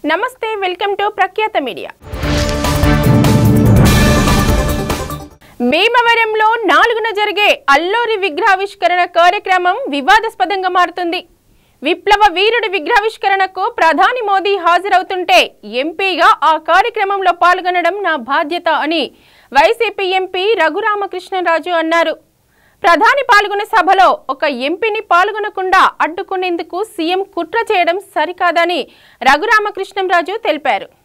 నమస్తే welcome to ప్రఖ్యాత media భీమవరంలో నాలుగున జరిగే అల్లూరి విగ్రహావిష్కరణ కార్యక్రమం వివాదాస్పదంగా మారుతుంది విప్లవ వీరుడి విగ్రహావిష్కరణకు ప్రధాని మోదీ హాజరవుతుంటే ఎంపీగా ఆ కార్యక్రమంలో పాల్గొనడం నా బాధ్యత అని వైసీపీ ఎంపీ రఘురామకృష్ణరాజు అన్నారు ప్రధాని పాల్గొన్న సభలో ఒక ఎంపీని పాల్గొనకుండా అడ్డుకునేందుకు సీఎం కుట్ర చేయడం సరికాదని రఘురామకృష్ణంరాజు తెలిపారు